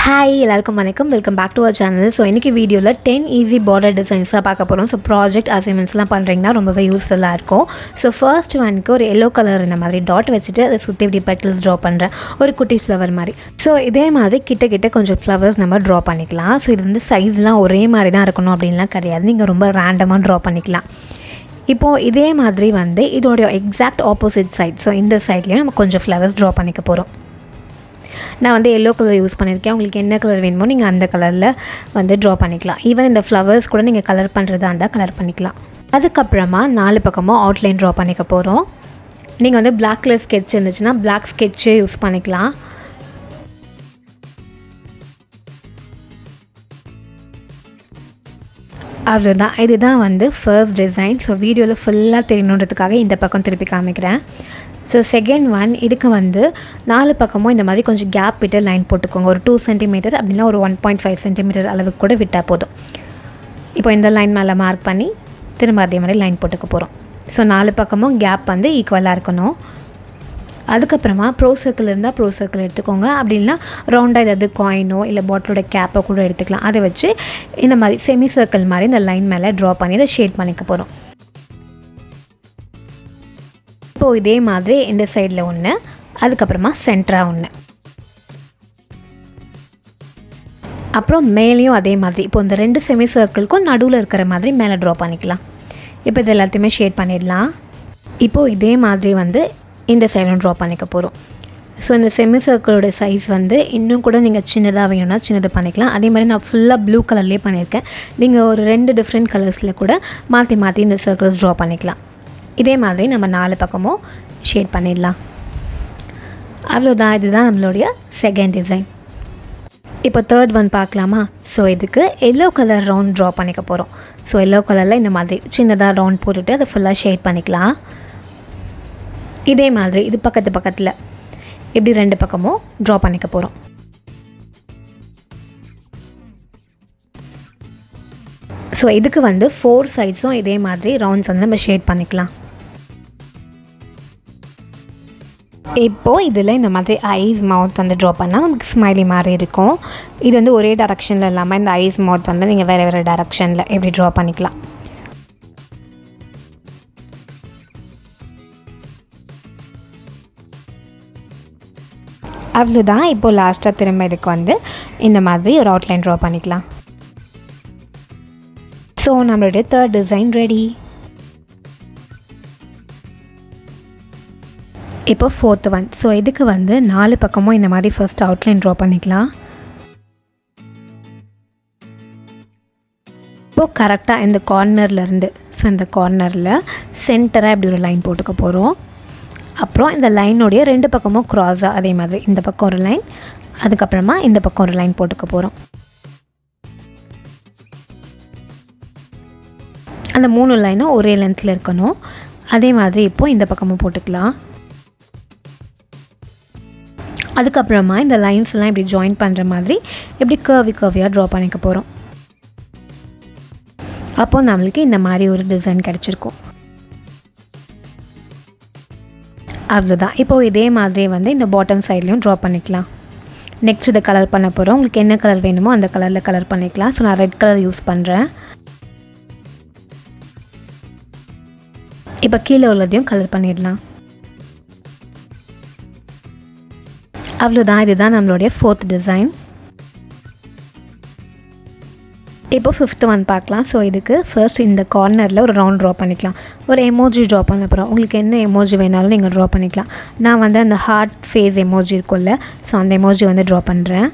hi எல்லாருக்கும் வணக்கம் welcome back to our channel so இன்றைக்கி வீடியோவில் டென் ஈஸி பார்டர் டிசைன்ஸாக பார்க்க போகிறோம் ஸோ ப்ராஜெக்ட் அசைன்மெண்ட்ஸ்லாம் பண்ணுறீங்கன்னா ரொம்பவே யூஸ்ஃபுல்லாக இருக்கும் ஸோ ஃபர்ஸ்ட் ஒனுக்கு ஒரு எல்லோ கலர் இந்த மாதிரி டாட் வச்சுட்டு அதை சுற்றி இப்படி பெட்டல்ஸ் ட்ரா பண்ணுறேன் ஒரு குட்டி ஃப்ளவர் மாதிரி ஸோ இதே மாதிரி கிட்ட கிட்ட கொஞ்சம் ஃப்ளவர்ஸ் நம்ம ட்ரா பண்ணிக்கலாம் ஸோ இது வந்து சைஸ்லாம் ஒரே மாதிரி தான் இருக்கணும் அப்படின்லாம் கிடையாது நீங்கள் ரொம்ப ரேண்டமாக ட்ரா பண்ணிக்கலாம் இப்போது இதே மாதிரி வந்து இதோடைய எக்ஸாக்ட் ஆப்போசிட் சைட் ஸோ இந்த சைட்லேயும் நம்ம கொஞ்சம் ஃப்ளவர்ஸ் ட்ரா பண்ணிக்க போகிறோம் நான் வந்து எல்லோ கலர் யூஸ் பண்ணியிருக்கேன் உங்களுக்கு என்ன கலர் வேணுமோ நீங்கள் அந்த கலரில் வந்து ட்ரா பண்ணிக்கலாம் ஈவன் இந்த ஃப்ளவர்ஸ் கூட நீங்கள் கலர் பண்ணுறதா இருந்தால் கலர் பண்ணிக்கலாம் அதுக்கப்புறமா நாலு பக்கமும் அவுட்லைன் ட்ரா பண்ணிக்க போகிறோம் நீங்கள் வந்து பிளாக் கலர் ஸ்கெட்ச் இருந்துச்சுன்னா பிளாக் ஸ்கெட்சே யூஸ் பண்ணிக்கலாம் அவ்வளோதான் இதுதான் வந்து ஃபர்ஸ்ட் டிசைன் ஸோ வீடியோவில் ஃபுல்லாக தெரியணுன்றதுக்காக இந்த பக்கம் திருப்பி காமிக்கிறேன் ஸோ செகண்ட் ஒன் இதுக்கு வந்து நாலு பக்கமும் இந்த மாதிரி கொஞ்சம் கேப் விட்டு லைன் போட்டுக்கோங்க ஒரு டூ சென்டிமீட்டர் அப்படின்னா ஒரு ஒன் பாயிண்ட் ஃபைவ் சென்டிமீட்டர் அளவுக்கு கூட விட்டால் போதும் இப்போ இந்த லைன் மேலே மார்க் பண்ணி திரும்ப அதே மாதிரி லைன் போட்டுக்க போகிறோம் ஸோ நாலு பக்கமும் கேப் வந்து ஈக்குவலாக இருக்கணும் அதுக்கப்புறமா ப்ரோ சர்க்கிள் இருந்தால் ப்ரோ சர்க்கிள் எடுத்துக்கோங்க அப்படி இல்லைனா ரவுண்டாக ஏதாவது காயினோ இல்லை பாட்டிலோட கேப்போ கூட எடுத்துக்கலாம் அதை வச்சு இந்த மாதிரி செமி சர்க்கிள் மாதிரி இந்த லைன் மேலே ட்ரா பண்ணி அதை ஷேட் பண்ணிக்க போகிறோம் இப்போது இதே மாதிரி இந்த சைடில் ஒன்று அதுக்கப்புறமா சென்டராக ஒன்று அப்புறம் மேலேயும் அதே மாதிரி இப்போ இந்த ரெண்டு செமி சர்க்கிள்க்கும் நடுவில் இருக்கிற மாதிரி மேலே ட்ரா பண்ணிக்கலாம் இப்போ இது எல்லாத்தையுமே ஷேட் பண்ணிடலாம் இப்போது இதே மாதிரி வந்து இந்த சைடும் ட்ரா பண்ணிக்க போகிறோம் ஸோ இந்த செமி சர்க்கிளோட சைஸ் வந்து இன்னும் கூட நீங்கள் சின்னதாக வேணும்னா சின்னது பண்ணிக்கலாம் அதே மாதிரி நான் ஃபுல்லாக ப்ளூ கலர்லேயே பண்ணியிருக்கேன் நீங்கள் ஒரு ரெண்டு டிஃப்ரெண்ட் கலர்ஸில் கூட மாற்றி மாற்றி இந்த சர்க்கிள்ஸ் ட்ரா பண்ணிக்கலாம் இதே மாதிரி நம்ம நாலு பக்கமும் ஷேட் பண்ணிடலாம் அவ்வளோதான் இதுதான் நம்மளுடைய செகண்ட் டிசைன் இப்போ தேர்ட் ஒன் பார்க்கலாமா ஸோ இதுக்கு எல்லோ கலர் ரவுண்ட் ட்ரா பண்ணிக்க போகிறோம் ஸோ எல்லோ கலரில் இந்த மாதிரி சின்னதாக ரவுண்ட் போட்டுட்டு அதை ஃபுல்லாக ஷேட் பண்ணிக்கலாம் இதே மாதிரி இது பக்கத்து பக்கத்தில் இப்படி ரெண்டு பக்கமும் ட்ரா பண்ணிக்க போகிறோம் ஸோ இதுக்கு வந்து ஃபோர் சைட்ஸும் இதே மாதிரி ரவுண்ட்ஸ் வந்து நம்ம ஷேட் பண்ணிக்கலாம் இப்போது இதில் இந்த மாதிரி ஐஸ் மவுத் வந்து ட்ரா பண்ணால் நமக்கு ஸ்மைலி மாதிரி இருக்கும் இது வந்து ஒரே டேரக்ஷனில் இல்லாமல் இந்த ஐஸ் மவுத் வந்து நீங்கள் வேறு வேறு டேரக்ஷனில் எப்படி ட்ரா பண்ணிக்கலாம் அவ்வளோதான் இப்போது லாஸ்ட்டாக திரும்ப இதுக்கு வந்து இந்த மாதிரி ஒரு அவுட்லைன் ட்ரா பண்ணிக்கலாம் ஸோ நம்மளுடைய தேர்ட் டிசைன் ரெடி இப்போ ஃபோர்த் ஒன் ஸோ இதுக்கு வந்து நாலு பக்கமும் இந்த மாதிரி ஃபர்ஸ்ட் அவுட்லைன் ட்ரா பண்ணிக்கலாம் இப்போது கரெக்டாக இந்த கார்னர்லேருந்து ஸோ இந்த கார்னரில் சென்டராக இப்படி ஒரு லைன் போட்டுக்க போகிறோம் அப்புறம் இந்த லைனுடைய ரெண்டு பக்கமும் க்ராஸாக அதே மாதிரி இந்த பக்கம் ஒரு லைன் அதுக்கப்புறமா இந்த பக்கம் ஒரு லைன் போட்டுக்க போகிறோம் அந்த மூணு லைனும் ஒரே லென்த்தில் இருக்கணும் அதே மாதிரி இப்போது இந்த பக்கமும் போட்டுக்கலாம் அதுக்கப்புறமா இந்த லைன்ஸ்லாம் இப்படி ஜாயின் பண்ணுற மாதிரி இப்படி கர்வி கர்வியாக ட்ரா பண்ணிக்க போகிறோம் அப்போது நம்மளுக்கு இந்த மாதிரி ஒரு டிசைன் கிடச்சிருக்கும் அவ்வளோதான் இப்போது இதே மாதிரி வந்து இந்த பாட்டம் சைட்லேயும் ட்ரா பண்ணிக்கலாம் நெக்ஸ்ட் இதை கலர் பண்ண போகிறோம் உங்களுக்கு என்ன கலர் வேணுமோ அந்த கலரில் கலர் பண்ணிக்கலாம் ஸோ நான் ரெட் கலர் யூஸ் பண்ணுறேன் இப்போ கீழே உள்ளதையும் கலர் பண்ணிடலாம் அவ்வளோதான் இதுதான் நம்மளுடைய ஃபோர்த் டிசைன் இப்போ ஃபிஃப்த்து ஒன் பார்க்கலாம் ஸோ இதுக்கு ஃபர்ஸ்ட் இந்த கார்னரில் ஒரு ரவுண்ட் ட்ரா பண்ணிக்கலாம் ஒரு எமோஜி ட்ரா பண்ண போகிறோம் உங்களுக்கு என்ன எமோஜி வேணாலும் நீங்கள் ட்ரா பண்ணிக்கலாம் நான் வந்து அந்த ஹார்ட் ஃபேஸ் எமோஜி இருக்கும்ல ஸோ அந்த எமோஜி வந்து ட்ரா பண்ணுறேன்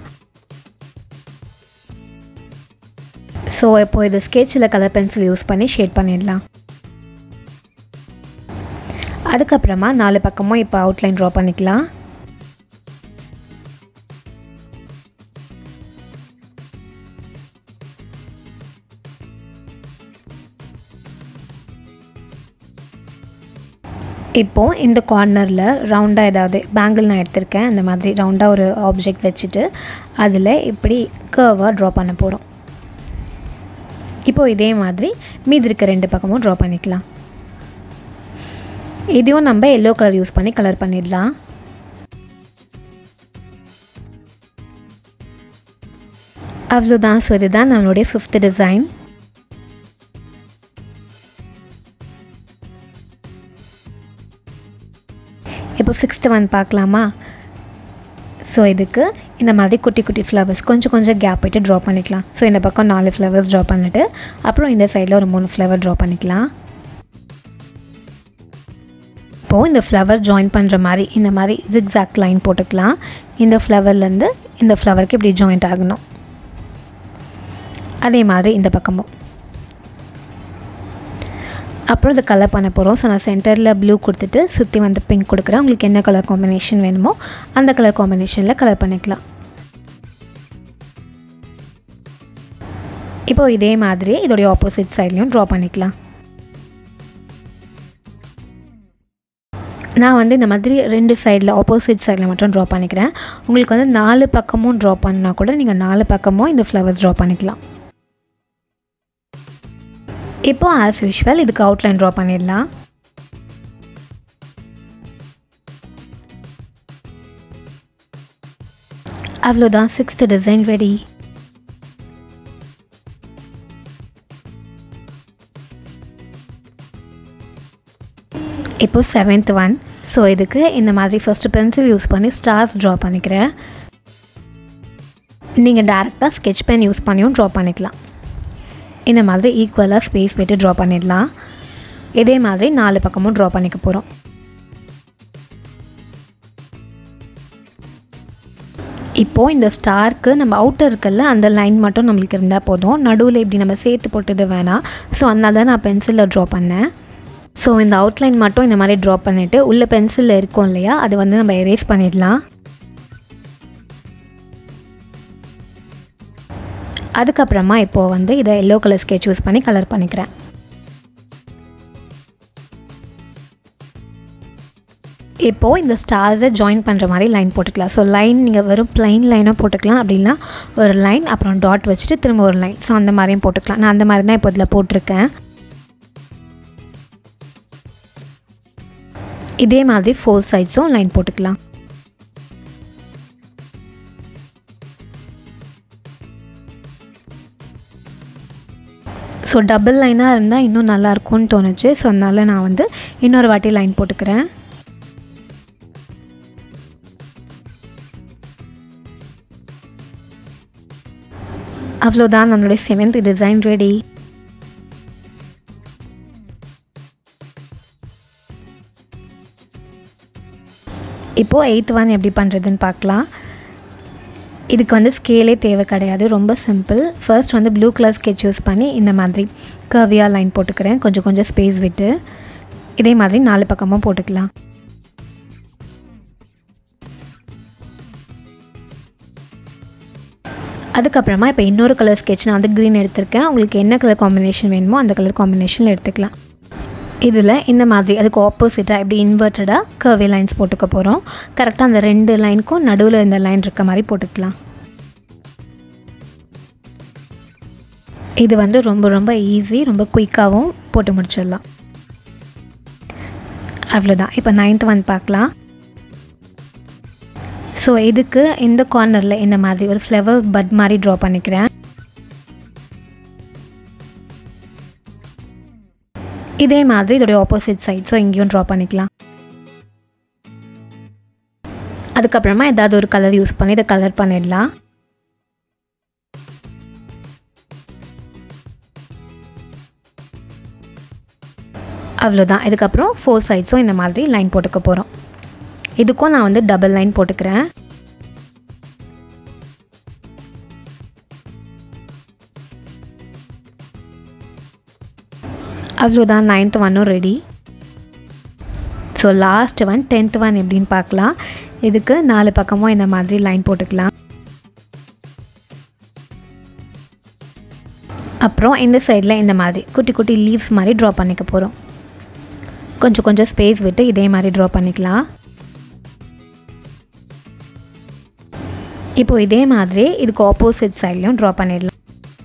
ஸோ இப்போது இது ஸ்கெட்சில் கலர் பென்சில் யூஸ் பண்ணி ஷேட் பண்ணிடலாம் அதுக்கப்புறமா நாலு பக்கமும் இப்போ அவுட்லைன் ட்ரா பண்ணிக்கலாம் இப்போது இந்த கார்னரில் ரவுண்டாக ஏதாவது பேங்கிள் நான் எடுத்திருக்கேன் அந்த மாதிரி ரவுண்டாக ஒரு ஆப்ஜெக்ட் வச்சுட்டு அதில் இப்படி கர்வாக ட்ரா பண்ண போகிறோம் இப்போது இதே மாதிரி மீதி இருக்க ரெண்டு பக்கமும் ட்ரா பண்ணிக்கலாம் இதையும் நம்ம எல்லோ கலர் யூஸ் பண்ணி கலர் பண்ணிடலாம் அவ்வளோதான் ஸோ இதுதான் நம்மளுடைய ஃபிஃப்த் டிசைன் இப்போ சிக்ஸ்த்து ஒன் பார்க்கலாமா ஸோ இதுக்கு இந்த மாதிரி குட்டி குட்டி ஃப்ளவர்ஸ் கொஞ்சம் கொஞ்சம் கேப் விட்டு ட்ரா பண்ணிக்கலாம் ஸோ இந்த பக்கம் நாலு ஃப்ளவர்ஸ் ட்ரா பண்ணிவிட்டு அப்புறம் இந்த சைடில் ஒரு மூணு ஃப்ளவர் ட்ரா பண்ணிக்கலாம் இப்போது இந்த ஃப்ளவர் ஜாயின் பண்ணுற மாதிரி இந்த மாதிரி ஜிக்ஸாக் லைன் போட்டுக்கலாம் இந்த ஃப்ளவர்லேருந்து இந்த ஃப்ளவருக்கு இப்படி ஜாயிண்ட் ஆகணும் அதே மாதிரி இந்த பக்கமும் அப்புறம் இதை கலர் பண்ண போகிறோம் ஸோ நான் சென்டரில் ப்ளூ கொடுத்துட்டு சுற்றி வந்து பிங்க் கொடுக்குறேன் உங்களுக்கு என்ன கலர் காம்பினேஷன் வேணுமோ அந்த கலர் காம்பினேஷனில் கலர் பண்ணிக்கலாம் இப்போ இதே மாதிரி இதோடைய ஆப்போசிட் சைட்லேயும் ட்ரா பண்ணிக்கலாம் நான் வந்து இந்த மாதிரி ரெண்டு சைடில் ஆப்போசிட் சைடில் மட்டும் ட்ரா பண்ணிக்கிறேன் உங்களுக்கு வந்து நாலு பக்கமும் ட்ரா பண்ணால் கூட நீங்கள் நாலு பக்கமும் இந்த ஃப்ளவர்ஸ் ட்ரா பண்ணிக்கலாம் இப்போ ஆஸ் யூஷுவல் இதுக்கு அவுட்லைன் ட்ரா பண்ணிடலாம் அவ்வளோதான் சிக்ஸ்த் டிசைன் ரெடி இப்போ செவன்த் ஒன் ஸோ இதுக்கு இந்த மாதிரி ஃபஸ்ட்டு பென்சில் யூஸ் பண்ணி ஸ்டார்ஸ் ட்ரா பண்ணிக்கிறேன் நீங்கள் டேரெக்டாக ஸ்கெச் பென் யூஸ் பண்ணியும் ட்ரா பண்ணிக்கலாம் இந்த மாதிரி ஈக்குவலாக ஸ்பேஸ் விட்டு ட்ரா பண்ணிடலாம் இதே மாதிரி நாலு பக்கமும் ட்ரா பண்ணிக்க போகிறோம் இப்போது இந்த ஸ்டார்க்கு நம்ம அவுட்டர் இருக்குல்ல அந்த லைன் மட்டும் நம்மளுக்கு இருந்தால் போதும் நடுவில் இப்படி நம்ம சேர்த்து போட்டது வேணாம் ஸோ அதனால தான் நான் பென்சிலில் ட்ரா பண்ணேன் ஸோ இந்த அவுட்லைன் மட்டும் இந்த மாதிரி ட்ரா பண்ணிவிட்டு உள்ள பென்சிலில் இருக்கும் இல்லையா அது வந்து நம்ம எரேஸ் பண்ணிடலாம் அதுக்கப்புறமா இப்போது வந்து இதை எல்லோ கலர் ஸ்கெட்ச் யூஸ் பண்ணி கலர் பண்ணிக்கிறேன் இப்போது இந்த ஸ்டார்ஸை ஜாயின் பண்ணுற மாதிரி லைன் போட்டுக்கலாம் ஸோ லைன் நீங்கள் வெறும் ப்ளைன் லைனாக போட்டுக்கலாம் அப்படின்னா ஒரு லைன் அப்புறம் டாட் வச்சுட்டு திரும்ப ஒரு லைன் ஸோ அந்த மாதிரியும் போட்டுக்கலாம் நான் அந்த மாதிரி தான் இப்போ இதில் போட்டிருக்கேன் இதே மாதிரி ஃபோர் சைட்ஸும் லைன் போட்டுக்கலாம் ஸோ டபுள் லைனாக இருந்தால் இன்னும் நல்லாயிருக்கும்னு தோணுச்சு ஸோ அதனால் நான் வந்து இன்னொரு வாட்டி லைன் போட்டுக்கிறேன் அவ்வளோதான் நம்மளுடைய செவன்த் டிசைன் ரெடி இப்போது எயித் ஒன் எப்படி பண்ணுறதுன்னு பார்க்கலாம் இதுக்கு வந்து ஸ்கேலே தேவை கிடையாது ரொம்ப சிம்பிள் ஃபர்ஸ்ட் வந்து ப்ளூ கலர் ஸ்கெட்ச் யூஸ் பண்ணி இந்த மாதிரி கர்வியாக லைன் போட்டுக்கிறேன் கொஞ்சம் கொஞ்சம் ஸ்பேஸ் விட்டு இதே மாதிரி நாலு பக்கமும் போட்டுக்கலாம் அதுக்கப்புறமா இப்போ இன்னொரு கலர் ஸ்கெட்ச் நான் வந்து க்ரீன் எடுத்திருக்கேன் உங்களுக்கு என்ன கலர் காம்பினேஷன் வேணுமோ அந்த கலர் காம்பினேஷனில் எடுத்துக்கலாம் இதில் இந்த மாதிரி அதுக்கு ஆப்போசிட்டாக இப்படி இன்வெர்ட்டடாக கர்வே லைன்ஸ் போட்டுக்க போகிறோம் கரெக்டாக அந்த ரெண்டு லைனுக்கும் நடுவில் இந்த லைன் இருக்க மாதிரி போட்டுக்கலாம் இது வந்து ரொம்ப ரொம்ப ஈஸி ரொம்ப குயிக்காகவும் போட்டு முடிச்சிடலாம் அவ்வளோதான் இப்போ நைன்த் ஒன் பார்க்கலாம் ஸோ இதுக்கு இந்த கார்னரில் இந்த மாதிரி ஒரு ஃப்ளவர் பட் மாதிரி ட்ரா பண்ணிக்கிறேன் இதே மாதிரி இதோடைய ஆப்போசிட் சைட் ஸோ இங்கேயும் ட்ரா பண்ணிக்கலாம் அதுக்கப்புறமா ஏதாவது ஒரு கலர் யூஸ் பண்ணி இதை கலர் பண்ணிடலாம் அவ்வளோதான் இதுக்கப்புறம் ஃபோர் சைட்ஸும் இந்த மாதிரி லைன் போட்டுக்க போகிறோம் இதுக்கும் நான் வந்து டபுள் லைன் போட்டுக்கிறேன் அவ்வளோதான் நைன்த் ஒன்னும் ready so last one tenth one எப்படின்னு பார்க்கலாம் இதுக்கு நாலு பக்கமும் இந்த மாதிரி லைன் போட்டுக்கலாம் அப்புறம் இந்த சைடில் இந்த மாதிரி குட்டி குட்டி லீவ்ஸ் மாதிரி ட்ரா பண்ணிக்க போகிறோம் கொஞ்சம் கொஞ்சம் ஸ்பேஸ் விட்டு இதே மாதிரி ட்ரா பண்ணிக்கலாம் இப்போ இதே மாதிரி இதுக்கு ஆப்போசிட் சைட்லேயும் ட்ரா பண்ணிடலாம்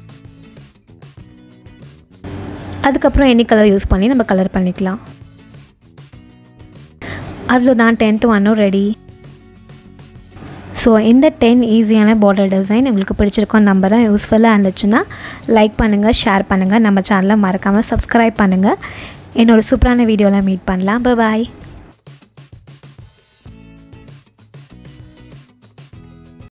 அதுக்கப்புறம் எனி கலர் யூஸ் பண்ணி நம்ம கலர் பண்ணிக்கலாம் அதில் தான் டென்த்து ஒன்னும் ரெடி ஸோ ஸோ இந்த டென் ஈஸியான பார்டர் டிசைன் உங்களுக்கு பிடிச்சிருக்கோம் நம்புறேன் யூஸ்ஃபுல்லாக இருந்துச்சுன்னா லைக் பண்ணுங்கள் ஷேர் பண்ணுங்கள் நம்ம சேனலை மறக்காமல் சப்ஸ்கிரைப் பண்ணுங்கள் இன்னொரு சூப்பரான வீடியோவில் மீட் பண்ணலாம் பாய்